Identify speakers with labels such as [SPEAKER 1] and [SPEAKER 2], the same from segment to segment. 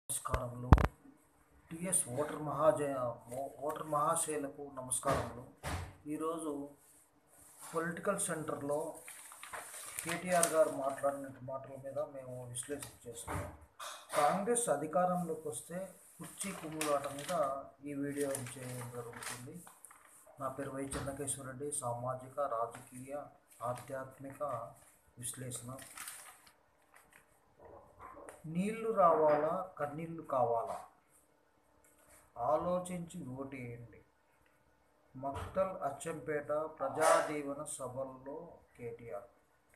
[SPEAKER 1] నమస్కారములు TS voter మహాజయ ఓ- ఓటర్ మహాశయులకు నమస్కారములు ఈరోజు పొలిటికల్ సెంటర్లో కేటీఆర్ గారు మాట్లాడిన మాటల మీద మేము విశ్లేషణ చేస్తున్నాం కాంగ్రెస్ అధికారంలోకి వస్తే కుర్చీ కుమ్ములాట మీద ఈ వీడియో చేయడం జరుగుతుంది నా పేరు వై చెన్నకేశ్వరరెడ్డి సామాజిక రాజకీయ ఆధ్యాత్మిక విశ్లేషణ నీళ్లు రావాలా కన్నీళ్లు కావాలా ఆలోచించి ఓటేయండి మక్తల్ అచ్చంపేట ప్రజాదీవన సభల్లో కేటీఆర్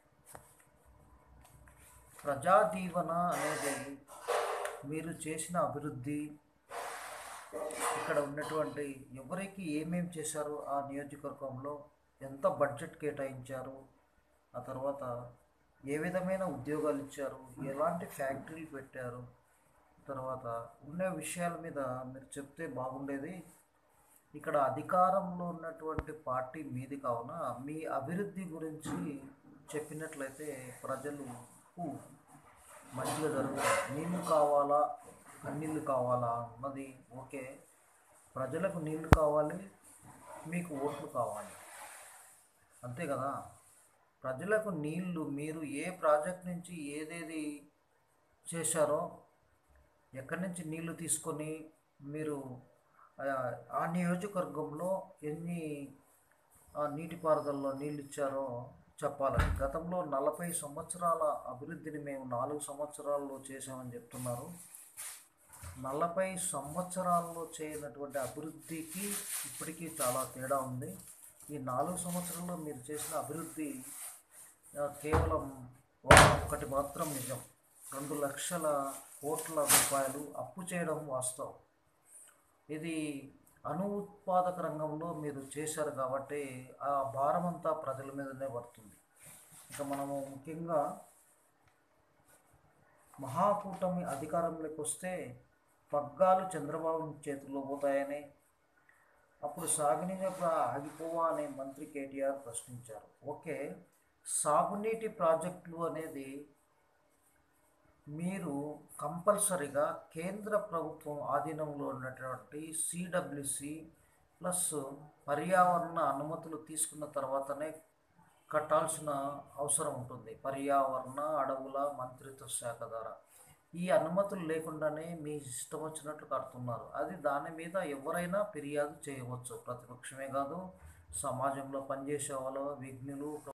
[SPEAKER 1] ప్రజాదీవన అనేది మీరు చేసిన అభివృద్ధి ఇక్కడ ఉన్నటువంటి ఎవరికి ఏమేమి చేశారు ఆ నియోజకవర్గంలో ఎంత బడ్జెట్ కేటాయించారు ఆ తర్వాత ఏ విధమైన ఉద్యోగాలు ఇచ్చారు ఎలాంటి ఫ్యాక్టరీలు పెట్టారు తర్వాత ఉన్న విషయాల మీద మీరు చెప్తే బాగుండేది ఇక్కడ అధికారంలో ఉన్నటువంటి పార్టీ మీది కావున మీ అభివృద్ధి గురించి చెప్పినట్లయితే ప్రజలకు మంచిగా జరుగుతుంది నీళ్ళు కావాలా కన్నీళ్ళు కావాలా అన్నది ఓకే ప్రజలకు నీళ్ళు కావాలి మీకు ఓట్లు కావాలి అంతే కదా ప్రజలకు నీళ్లు మీరు ఏ ప్రాజెక్ట్ నుంచి ఏదేది చేశారో ఎక్కడి నుంచి నీళ్లు తీసుకొని మీరు ఆ- ఆ నియోజకవర్గంలో ఎన్ని ఆ, నీటిపారుదలలో నీళ్ళు ఇచ్చారో చెప్పాలని గతంలో నలభై సంవత్సరాల అభివృద్ధిని మేము నాలుగు సంవత్సరాల్లో చేసామని చెప్తున్నారు నలభై సంవత్సరాల్లో చేయనటువంటి అభివృద్ధికి ఇప్పటికీ చాలా తేడా ఉంది ఈ నాలుగు సంవత్సరాల్లో మీరు చేసిన అభివృద్ధి ఆ, కేవలం ఒకటి మాత్రం నిజం రెండు లక్షల కోట్ల రూపాయలు అప్పు చేయడం వాస్తవం ఇది అణు ఉత్పాదక రంగంలో మీరు చేశారు కాబట్టి ఆ భారం అంతా ప్రజల మీదనే పడుతుంది ఇక మనము ముఖ్యంగా మహాకూటమి అధికారంలోకి వస్తే పగ్గాలు చంద్రబాబు చేతుల్లో పోతాయని అప్పుడు సాగునీరు ఎప్పుడు ఆగిపోవా అనే మంత్రి కేటీఆర్ ప్రశ్నించారు ఓకే సాగునీటి ప్రాజెక్టులు అనేది మీరు కంపల్సరిగా కేంద్ర ప్రభుత్వం ఆధీనంలో ఉన్నటువంటి సిడబ్ల్యూసి ప్లస్ పర్యావరణ అనుమతులు తీసుకున్న తర్వాతనే కట్టాల్సిన అవసరం ఉంటుంది పర్యావరణ అడవుల మంత్రిత్వ శాఖ ద్వారా ఈ అనుమతులు లేకుండానే మీ ఇష్టం వచ్చినట్లు కడుతున్నారు అది దాని మీద ఎవరైనా ఫిర్యాదు చేయవచ్చు ప్రతిపక్షమే కాదు సమాజంలో పనిచేసే వాళ్ళు విఘ్నులు